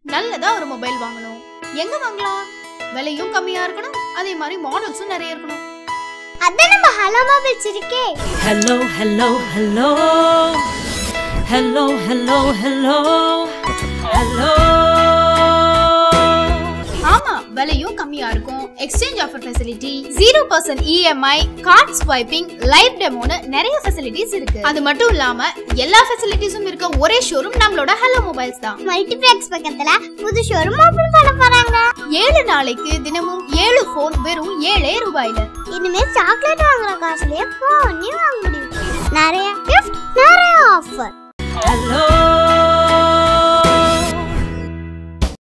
நல்லதா ஒரு மொபைல் வாங்கணும் எங்க வாங்கலாம் விலையும் கம்மியா இருக்கணும் அதே மாதிரி மாடல்ஸும் நிறைய இருக்கணும் அதான் நம்ம ஹலோ மொபைல்ஸ் இருக்கே Hello, hello, hello. Hello, hello, hello. Hello. ஆமா விலையும் கம்மியா இருக்கும் exchange offer facility zero percent EMI card swiping live டெமோன்னு நிறைய ஃபெசிலிட்டிஸ் இருக்கு அது மட்டும் இல்லாம எல்லா ஃபெசிலிட்டிஸும் இருக்க ஒரே ஷோரூம் நம்மளோட ஹலோ மொபைல்ஸ் தான் மல்டிபிளெக்ஸ் பக்கத்துல புது ஷோரூம் ஓபன் பண்ண போறாங்க ஏழு நாளைக்கு தினமும் ஏழு போன் வெறும் ஏழே ரூபாயில இனிமே சாக்லேட் வாங்குற காசுலயே போனே வாங்க முடியும் நிறைய gift நிறைய ஆஃபர் Hello.